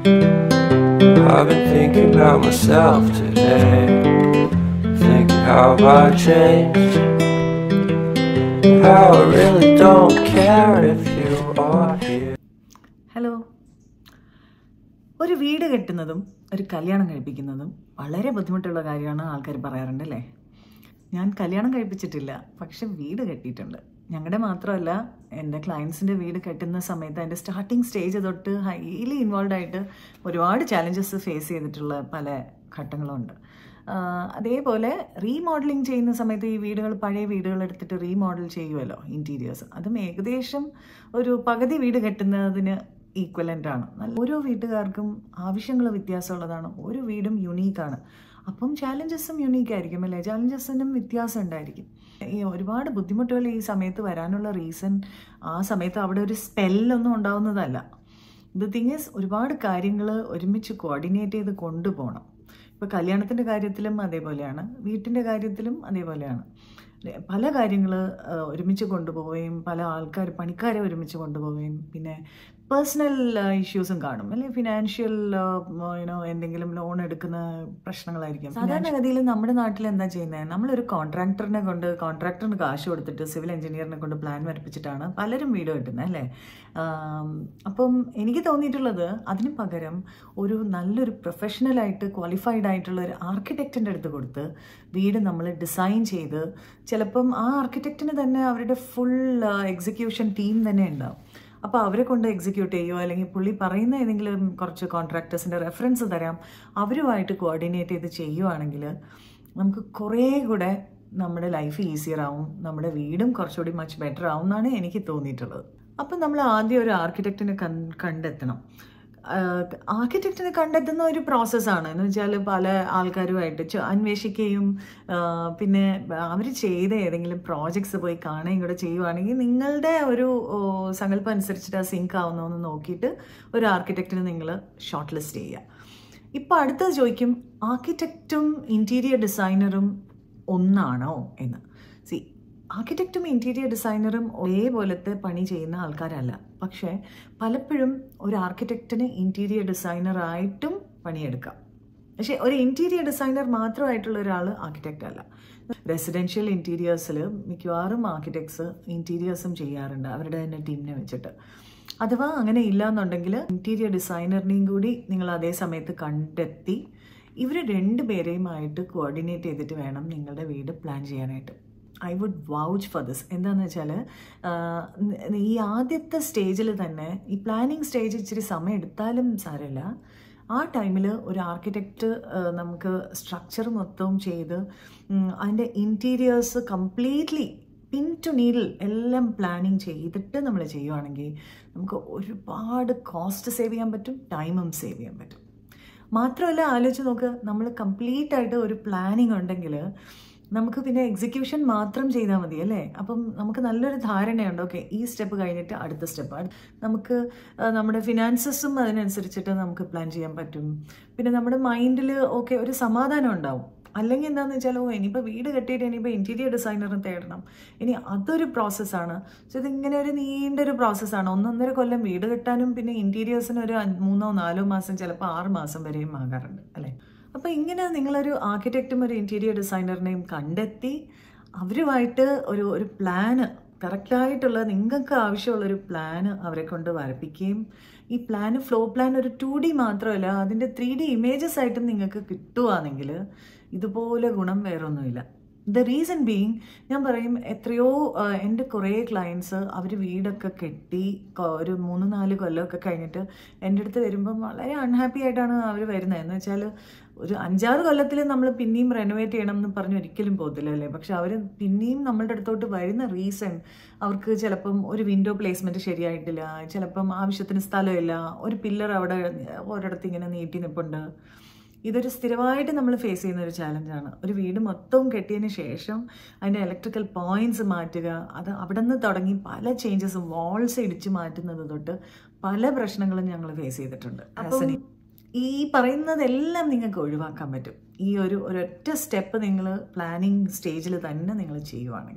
I've been thinking about myself today. Thinking how I changed. How I really don't care if you are here. Hello ഒരു വീട് കെട്ടുന്നതും ഒരു കല്യാണം കഴിപ്പിക്കുന്നതും വളരെ ബുദ്ധിമുട്ടുള്ള കാര്യമാണ് ആൾക്കാർ പറയാറുണ്ട് അല്ലേ ഞാൻ കല്യാണം കഴിപ്പിച്ചിട്ടില്ല പക്ഷെ വീട് കെട്ടിയിട്ടുണ്ട് ഞങ്ങളുടെ മാത്രമല്ല എൻ്റെ ക്ലയൻസിൻ്റെ വീട് കെട്ടുന്ന സമയത്ത് അതിൻ്റെ സ്റ്റാർട്ടിങ് സ്റ്റേജ് തൊട്ട് ഹൈലി ഇൻവോൾവ് ആയിട്ട് ഒരുപാട് ചാലഞ്ചസ് ഫേസ് ചെയ്തിട്ടുള്ള പല ഘട്ടങ്ങളുണ്ട് ആഹ് അതേപോലെ റീമോഡലിംഗ് ചെയ്യുന്ന സമയത്ത് ഈ വീടുകൾ പഴയ വീടുകൾ എടുത്തിട്ട് റീമോഡൽ ചെയ്യുമല്ലോ ഇൻറ്റീരിയേഴ്സ് അതും ഏകദേശം ഒരു പകുതി വീട് കെട്ടുന്നതിന് ഈക്വലൻ്റ് ആണ് നല്ല ഓരോ വീട്ടുകാർക്കും ആവശ്യങ്ങൾ വ്യത്യാസമുള്ളതാണ് ഓരോ വീടും യുണീക്കാണ് അപ്പം ചാലഞ്ചസും യുണീക്ക് ആയിരിക്കും അല്ലേ ചാലഞ്ചസിനും വ്യത്യാസം ഉണ്ടായിരിക്കും ഈ ഒരുപാട് ബുദ്ധിമുട്ടുകൾ ഈ സമയത്ത് വരാനുള്ള റീസൺ ആ സമയത്ത് അവിടെ ഒരു സ്പെല്ലൊന്നും ഉണ്ടാവുന്നതല്ല ദ തിങ് ഈസ് ഒരുപാട് കാര്യങ്ങൾ ഒരുമിച്ച് കോർഡിനേറ്റ് ചെയ്ത് കൊണ്ടുപോകണം ഇപ്പോൾ കല്യാണത്തിൻ്റെ കാര്യത്തിലും അതേപോലെയാണ് വീട്ടിൻ്റെ കാര്യത്തിലും അതേപോലെയാണ് പല കാര്യങ്ങൾ ഒരുമിച്ച് കൊണ്ടുപോവുകയും പല ആൾക്കാർ പണിക്കാരെ ഒരുമിച്ച് കൊണ്ടുപോവുകയും പിന്നെ പേഴ്സണൽ ഇഷ്യൂസും കാണും അല്ലെ ഫിനാൻഷ്യൽ യുനോ എന്തെങ്കിലും ലോൺ എടുക്കുന്ന പ്രശ്നങ്ങളായിരിക്കും സാധാരണഗതിയിൽ നമ്മുടെ നാട്ടിൽ എന്താ ചെയ്യുന്നത് നമ്മളൊരു കോൺട്രാക്ടറിനെ കൊണ്ട് കോൺട്രാക്ടറിന് കാശ് കൊടുത്തിട്ട് സിവിൽ എഞ്ചിനീയറിനെ കൊണ്ട് പ്ലാൻ വരപ്പിച്ചിട്ടാണ് പലരും വീട് കെട്ടുന്നത് അല്ലേ ആം, അപ്പം എനിക്ക് തോന്നിയിട്ടുള്ളത് അതിന് പകരം ഒരു നല്ലൊരു പ്രൊഫഷണലായിട്ട് ക്വാളിഫൈഡ് ആയിട്ടുള്ള ഒരു ആർക്കിടെക്റ്റിൻ്റെ അടുത്ത് കൊടുത്ത് വീട് നമ്മൾ ഡിസൈൻ ചെയ്ത് ചിലപ്പം ആ ആർക്കിടെക്റ്റിന് തന്നെ അവരുടെ ഫുൾ എക്സിക്യൂഷൻ ടീം തന്നെ ഉണ്ടാവും അപ്പോൾ അവരെ കൊണ്ട് എക്സിക്യൂട്ട് ചെയ്യുമോ അല്ലെങ്കിൽ പുള്ളി പറയുന്ന ഏതെങ്കിലും കുറച്ച് കോൺട്രാക്ടേഴ്സിൻ്റെ റെഫറൻസ് തരാം അവരുമായിട്ട് കോർഡിനേറ്റ് ചെയ്ത് ചെയ്യുവാണെങ്കിൽ നമുക്ക് കുറേ കൂടെ നമ്മുടെ ലൈഫ് ഈസിയർ ആവും നമ്മുടെ വീടും കുറച്ചുകൂടി മച്ച് ബെറ്റർ ആവും എന്നാണ് എനിക്ക് തോന്നിയിട്ടുള്ളത് അപ്പം നമ്മൾ ആദ്യം ഒരു ആർക്കിടെക്റ്റിനെ കൺ കണ്ടെത്തണം ആർക്കിടെക്റ്റിനെ കണ്ടെത്തുന്ന ഒരു പ്രോസസ്സാണ് എന്ന് വെച്ചാൽ പല ആൾക്കാരുമായിട്ട് ചെ- അന്വേഷിക്കുകയും ആ, പിന്നെ അവർ ചെയ്ത ഏതെങ്കിലും പ്രോജക്ട്സ് പോയി കാണുകയും കൂടെ ചെയ്യുവാണെങ്കിൽ നിങ്ങളുടെ ഒരു ഓ, സങ്കല്പം അനുസരിച്ചിട്ട് ആ സിങ്ക് ആവുന്നോ എന്ന് നോക്കിയിട്ട് ഒരു ആർക്കിടെക്റ്റിനെ നിങ്ങൾ ഷോർട്ട് ലിസ്റ്റ് ചെയ്യുക ഇപ്പം അടുത്തത് ചോദിക്കും ആർക്കിടെക്റ്റും ഇൻറ്റീരിയർ ഡിസൈനറും ഒന്നാണോ എന്ന് സി ആർക്കിടെക്റ്റും ഇൻറ്റീരിയർ ഡിസൈനറും ഒരേപോലത്തെ പണി ചെയ്യുന്ന ആൾക്കാരല്ല പക്ഷേ പലപ്പോഴും ഒരു ആർക്കിടെക്റ്റിന് ഇൻറ്റീരിയർ ഡിസൈനറായിട്ടും പണിയെടുക്കാം പക്ഷേ ഒരു ഇൻറ്റീരിയർ ഡിസൈനർ മാത്രമായിട്ടുള്ള ഒരാൾ ആർക്കിടെക്റ്റ് അല്ല റെസിഡൻഷ്യൽ ഇൻറ്റീരിയേഴ്സിൽ മിക്കവാറും ആർക്കിടെക്ട്സ് ഇൻറ്റീരിയേഴ്സും ചെയ്യാറുണ്ട് അവരുടെ തന്നെ ടീമിനെ വെച്ചിട്ട് അഥവാ അങ്ങനെ ഇല്ല എന്നുണ്ടെങ്കിൽ ഇൻറ്റീരിയർ ഡിസൈനറിനെയും കൂടി നിങ്ങൾ അതേ സമയത്ത് കണ്ടെത്തി ഇവർ രണ്ടുപേരെയുമായിട്ട് കോർഡിനേറ്റ് ചെയ്തിട്ട് വേണം നിങ്ങളുടെ വീട് പ്ലാൻ ചെയ്യാനായിട്ട് I would vouch for this എന്താണെന്ന് വെച്ചാൽ ഈ ആദ്യത്തെ സ്റ്റേജിൽ തന്നെ ഈ പ്ലാനിങ് സ്റ്റേജ് ഇച്ചിരി സമയം എടുത്താലും സാരമില്ല ആ ടൈമിൽ ഒരു ആർക്കിടെക്റ്റ് നമുക്ക് സ്ട്രക്ചർ മൊത്തവും ചെയ്ത് ഉം, അതിൻ്റെ interiors completely pin to needle എല്ലാം പ്ലാനിങ് ചെയ്തിട്ട് നമ്മൾ ചെയ്യുവാണെങ്കിൽ നമുക്ക് ഒരുപാട് കോസ്റ്റ് സേവ് ചെയ്യാൻ പറ്റും ടൈമും സേവ് ചെയ്യാൻ പറ്റും മാത്രമല്ല ആലോചിച്ച് നോക്ക് നമ്മൾ കംപ്ലീറ്റ് ആയിട്ട് ഒരു പ്ലാനിങ് ഉണ്ടെങ്കിൽ നമുക്ക് പിന്നെ എക്സിക്യൂഷൻ മാത്രം ചെയ്താൽ മതി അല്ലേ അപ്പം നമുക്ക് നല്ലൊരു ധാരണയുണ്ട് ഓക്കെ ഈ സ്റ്റെപ്പ് കഴിഞ്ഞിട്ട് അടുത്ത സ്റ്റെപ്പ് നമുക്ക് ആ, നമ്മുടെ ഫിനാൻസസും അതിനനുസരിച്ചിട്ട് നമുക്ക് പ്ലാൻ ചെയ്യാൻ പറ്റും പിന്നെ നമ്മുടെ മൈൻഡിൽ ഓക്കെ ഒരു സമാധാനം ഉണ്ടാവും അല്ലെങ്കിൽ എന്താണെന്ന് വെച്ചാൽ ഓ ഇനിയിപ്പോൾ വീട് കെട്ടിയിട്ട് ഇനിയിപ്പോൾ ഇൻറ്റീരിയർ ഡിസൈനറിന് തേടണം ഇനി അതൊരു പ്രോസസ്സാണ് സോ ഇതിങ്ങനെ ഒരു നീണ്ടൊരു പ്രോസസ്സാണ് ഒന്നൊന്നര കൊല്ലം വീട് കെട്ടാനും പിന്നെ ഇൻറ്റീരിയേഴ്സിന് ഒരു അഞ്ച് മൂന്നോ നാലോ മാസം ചിലപ്പോൾ ആറ് മാസം വരെയും ആകാറുണ്ട് അല്ലേ അപ്പോൾ ഇങ്ങനെ നിങ്ങളൊരു ആർക്കിടെക്റ്റും ഒരു ഇൻറ്റീരിയർ ഡിസൈനറിനെയും കണ്ടെത്തി അവരുമായിട്ട് ഒരു ഒരു പ്ലാന് കറക്റ്റായിട്ടുള്ള നിങ്ങൾക്ക് ആവശ്യമുള്ളൊരു പ്ലാന് അവരെ കൊണ്ട് വരപ്പിക്കുകയും ഈ പ്ലാന് ഫ്ലോ പ്ലാൻ ഒരു ടു ഡി മാത്രമല്ല അതിൻ്റെ ത്രീ ഡി ഇമേജസ് ആയിട്ടും നിങ്ങൾക്ക് കിട്ടുവാണെങ്കിൽ ഇതുപോലെ ഗുണം വേറൊന്നുമില്ല ദ റീസൺ ബീങ് ഞാൻ പറയും എത്രയോ ആ, എൻ്റെ കുറേ ക്ലയൻസ് അവർ വീടൊക്കെ കെട്ടി കൊ- ഒരു മൂന്ന് നാല് കൊല്ലമൊക്കെ കഴിഞ്ഞിട്ട് എൻ്റെ അടുത്ത് വരുമ്പം വളരെ അൺഹാപ്പി ആയിട്ടാണ് അവർ വരുന്നത് എന്ന് വെച്ചാൽ ഒരു അഞ്ചാറ് കൊല്ലത്തിൽ നമ്മൾ പിന്നെയും റെനോവേറ്റ് ചെയ്യണം എന്ന് പറഞ്ഞ് ഒരിക്കലും പോകത്തില്ല അല്ലേ പക്ഷെ അവർ പിന്നെയും നമ്മളുടെ അടുത്തോട്ട് വരുന്ന റീസൺ അവർക്ക് ചിലപ്പം ഒരു വിൻഡോ പ്ലേസ്മെൻറ്റ് ശരിയായിട്ടില്ല ചിലപ്പം ആവശ്യത്തിന് സ്ഥലമില്ല ഒരു പില്ലർ അവിടെ ഒരിടത്ത് ഇങ്ങനെ നീട്ടി നിൽപ്പുണ്ട് ഇതൊരു സ്ഥിരമായിട്ട് നമ്മൾ ഫേസ് ചെയ്യുന്ന ഒരു ചാലഞ്ചാണ് ഒരു വീട് മൊത്തവും കെട്ടിയതിന് ശേഷം അതിൻ്റെ ഇലക്ട്രിക്കൽ പോയിന്റ്സ് മാറ്റുക അത് അവിടെ നിന്ന് തുടങ്ങി പല ചേഞ്ചസും വാൾസ് ഇടിച്ച് മാറ്റുന്നത് തൊട്ട് പല പ്രശ്നങ്ങളും ഞങ്ങൾ ഫേസ് ചെയ്തിട്ടുണ്ട് അപ്പം ഈ പറയുന്നതെല്ലാം നിങ്ങൾക്ക് ഒഴിവാക്കാൻ പറ്റും ഈ ഒരു ഒരൊറ്റ സ്റ്റെപ്പ് നിങ്ങൾ പ്ലാനിങ് സ്റ്റേജിൽ തന്നെ നിങ്ങൾ ചെയ്യുവാണെങ്കിൽ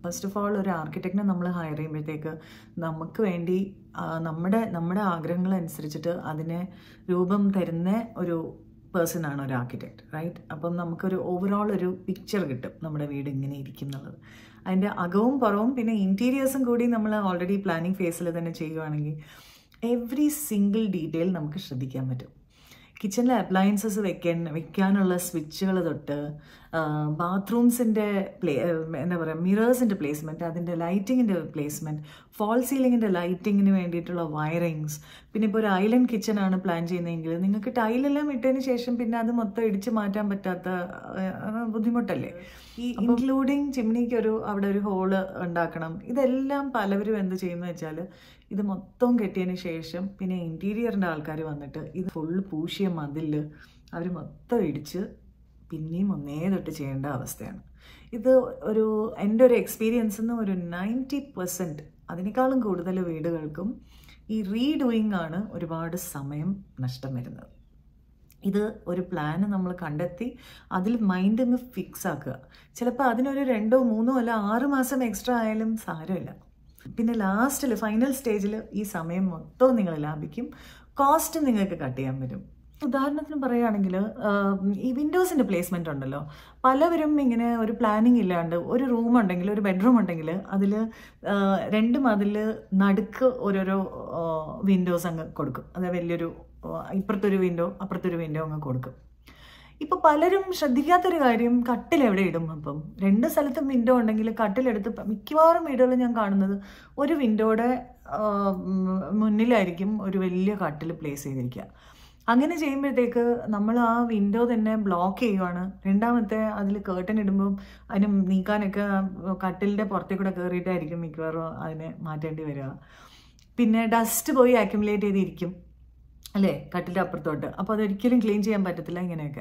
ഫസ്റ്റ് ഓഫ് ഓൾ ഒരു ആർക്കിടെക്റ്റിനെ നമ്മൾ ഹയർ ചെയ്യുമ്പോഴത്തേക്ക് നമുക്ക് വേണ്ടി ആ, നമ്മുടെ നമ്മുടെ ആഗ്രഹങ്ങൾ അനുസരിച്ചിട്ട് അതിനെ രൂപം തരുന്ന ഒരു പേഴ്സൺ ആണ് ഒരു ആർക്കിടെക്ട് റൈറ്റ് അപ്പം നമുക്കൊരു ഓവറോൾ ഒരു പിക്ചർ കിട്ടും നമ്മുടെ വീട് ഇങ്ങനെ ഇരിക്കും എന്നുള്ളത് അതിൻ്റെ അകവും പുറവും പിന്നെ ഇൻറ്റീരിയേഴ്സും കൂടി നമ്മൾ ഓൾറെഡി പ്ലാനിങ് ഫേസിൽ തന്നെ ചെയ്യുവാണെങ്കിൽ എവറി സിംഗിൾ ഡീറ്റെയിൽ നമുക്ക് ശ്രദ്ധിക്കാൻ പറ്റും കിച്ചണിലെ അപ്ലയൻസസ് വെക്കാൻ വെക്കാനുള്ള സ്വിച്ചുകൾ തൊട്ട് ബാത്റൂംസിൻ്റെ പ്ലേ എന്താ പറയുക മിറേഴ്സിൻ്റെ പ്ലേസ്മെൻറ്റ് അതിൻ്റെ ലൈറ്റിങ്ങിൻ്റെ പ്ലേസ്മെൻറ്റ് ഫോൾ സീലിങ്ങിൻ്റെ ലൈറ്റിങ്ങിന് വേണ്ടിയിട്ടുള്ള വയറിങ്സ് പിന്നെ ഇപ്പോൾ ഒരു ഐലൻഡ് കിച്ചൺ ആണ് പ്ലാൻ ചെയ്യുന്നതെങ്കിൽ നിങ്ങൾക്ക് ടൈലെല്ലാം ഇട്ടതിന് ശേഷം പിന്നെ അത് മൊത്തം ഇടിച്ച് മാറ്റാൻ പറ്റാത്ത ആ, ബുദ്ധിമുട്ടല്ലേ ഈ ഇൻക്ലൂഡിങ് ചിമ്മിനിക്ക് ഒരു അവിടെ ഒരു ഹോള് ഉണ്ടാക്കണം ഇതെല്ലാം പലവരും എന്ത് ചെയ്യുന്നു വെച്ചാൽ ഇത് മൊത്തം കെട്ടിയതിന് ശേഷം പിന്നെ ഇൻറ്റീരിയറിൻ്റെ ആൾക്കാർ വന്നിട്ട് ഇത് ഫുള്ള് പൂശിയ മതില് അവർ മൊത്തം ഇടിച്ച് പിന്നെയും ഒന്നേ തൊട്ട് ചെയ്യേണ്ട അവസ്ഥയാണ് ഇത് ഒരു എൻ്റെ ഒരു എക്സ്പീരിയൻസിൽ നിന്ന് ഒരു നയൻറ്റി പെർസെൻറ്റ് അതിനേക്കാളും കൂടുതൽ വീടുകൾക്കും ഈ റീഡൂയിങ് ആണ് ഒരുപാട് സമയം നഷ്ടം വരുന്നത് ഇത് ഒരു പ്ലാന് നമ്മൾ കണ്ടെത്തി അതിൽ മൈൻഡ് ഒന്ന് ഫിക്സ് ആക്കുക ചിലപ്പോൾ അതിനൊരു രണ്ടോ മൂന്നോ അല്ല ആറ് മാസം എക്സ്ട്രാ ആയാലും സാരമില്ല പിന്നെ ലാസ്റ്റിൽ ഫൈനൽ സ്റ്റേജിൽ ഈ സമയം മൊത്തവും നിങ്ങൾ ലാഭിക്കും കോസ്റ്റ് നിങ്ങൾക്ക് കട്ട് ചെയ്യാൻ പറ്റും ഉദാഹരണത്തിന് പറയുകയാണെങ്കിൽ ഈ വിൻഡോസിൻ്റെ പ്ലേസ്മെൻ്റ് ഉണ്ടല്ലോ പലവരും ഇങ്ങനെ ഒരു പ്ലാനിങ് ഇല്ലാണ്ട് ഒരു റൂം ഉണ്ടെങ്കിൽ ഒരു ബെഡ്റൂം ഉണ്ടെങ്കിൽ അതിൽ രണ്ട് മതിൽ നടുക്ക് ഓരോരോ വിൻഡോസ് അങ്ങ് കൊടുക്കും അതായത് വലിയൊരു ആ, ഇപ്പുറത്തൊരു വിൻഡോ അപ്പുറത്തൊരു വിൻഡോ അങ്ങ് കൊടുക്കും ഇപ്പൊ പലരും ശ്രദ്ധിക്കാത്തൊരു കാര്യം കട്ടിൽ എവിടെ ഇടും അപ്പം രണ്ട് സ്ഥലത്തും വിൻഡോ ഉണ്ടെങ്കിൽ കട്ടിലെടുത്ത് പ- മിക്കവാറും വീടുകളിൽ ഞാൻ കാണുന്നത് ഒരു വിൻഡോയുടെ മുന്നിലായിരിക്കും ഒരു വലിയ കട്ടിൽ പ്ലേസ് ചെയ്തിരിക്കുക അങ്ങനെ ചെയ്യുമ്പോഴത്തേക്ക് നമ്മൾ ആ വിൻഡോ തന്നെ ബ്ലോക്ക് ചെയ്യുവാണ് രണ്ടാമത്തെ അതിൽ കേട്ടൻ ഇടുമ്പം അതിന് നീക്കാനൊക്കെ കട്ടിലിൻ്റെ പുറത്തേക്ക് കൂടെ കയറിയിട്ടായിരിക്കും മിക്കവാറും അതിനെ മാറ്റേണ്ടി വരിക പിന്നെ ഡസ്റ്റ് പോയി അക്യുമുലേറ്റ് ചെയ്തിരിക്കും അല്ലേ കട്ടിൻ്റെ അപ്പുറത്തോട്ട് അപ്പോൾ അതൊരിക്കലും ക്ലീൻ ചെയ്യാൻ പറ്റത്തില്ല ഇങ്ങനെയൊക്കെ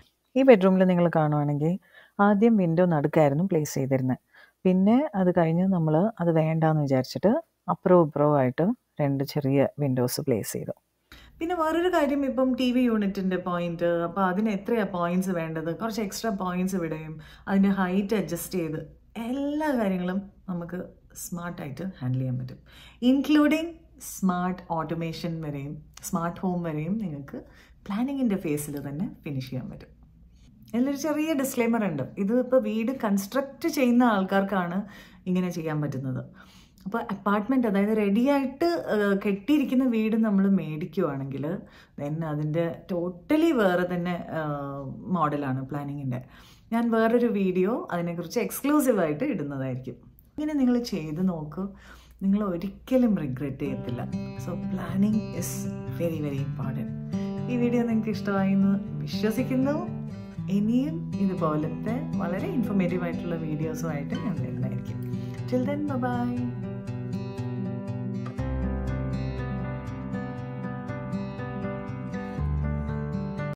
ഈ ബെഡ്റൂമിൽ നിങ്ങൾ കാണുവാണെങ്കിൽ ആദ്യം വിൻഡോ നടുക്കായിരുന്നു പ്ലേസ് ചെയ്തിരുന്നത് പിന്നെ അത് കഴിഞ്ഞ് നമ്മൾ അത് വേണ്ടാന്ന് വിചാരിച്ചിട്ട് അപ്പുറവും ഇപ്പുറവും ആയിട്ട് രണ്ട് ചെറിയ വിൻഡോസ് പ്ലേസ് ചെയ്തു പിന്നെ വേറൊരു കാര്യം ഇപ്പം ടി വി യൂണിറ്റിൻ്റെ പോയിന്റ് അപ്പോൾ അതിന് എത്രയാണ് പോയിന്റ്സ് വേണ്ടത് കുറച്ച് എക്സ്ട്രാ പോയിന്റ്സ് വിടുകയും അതിൻ്റെ ഹൈറ്റ് അഡ്ജസ്റ്റ് ചെയ്ത് എല്ലാ കാര്യങ്ങളും നമുക്ക് സ്മാർട്ടായിട്ട് ഹാൻഡിൽ ചെയ്യാൻ പറ്റും ഇൻക്ലൂഡിങ് സ്മാർട്ട് ഓട്ടോമേഷൻ വരെയും സ്മാർട്ട് ഹോം വരെയും നിങ്ങൾക്ക് പ്ലാനിങ്ങിൻ്റെ ഫേസിൽ തന്നെ ഫിനിഷ് ചെയ്യാൻ പറ്റും ഇതിലൊരു ചെറിയ ഡിസ്ക്ലെയിമർ ഉണ്ട് ഇത് ഇപ്പോൾ വീട് കൺസ്ട്രക്റ്റ് ചെയ്യുന്ന ആൾക്കാർക്കാണ് ഇങ്ങനെ ചെയ്യാൻ പറ്റുന്നത് അപ്പോൾ അപ്പാർട്ട്മെൻറ്റ് അതായത് റെഡിയായിട്ട് കെട്ടിയിരിക്കുന്ന വീട് നമ്മൾ മേടിക്കുവാണെങ്കിൽ ദെൻ അതിൻ്റെ ടോട്ടലി വേറെ തന്നെ മോഡലാണ് പ്ലാനിങ്ങിൻ്റെ ഞാൻ വേറൊരു വീഡിയോ അതിനെക്കുറിച്ച് എക്സ്ക്ലൂസീവായിട്ട് ഇടുന്നതായിരിക്കും ഇങ്ങനെ നിങ്ങൾ ചെയ്ത് നോക്കൂ നിങ്ങൾ ഒരിക്കലും റിഗ്രറ്റ് ചെയ്യത്തില്ല so planning is very very important ഈ വീഡിയോ നിങ്ങൾക്ക് ഇഷ്ടമായി എന്ന് വിശ്വസിക്കുന്നു ഇനിയും ഇതുപോലത്തെ വളരെ ഇൻഫോർമേറ്റീവ് ആയിട്ടുള്ള വീഡിയോസുമായിട്ട് ഞാൻ വരുന്നതായിരിക്കും ടിൽ ദെൻ ബൈ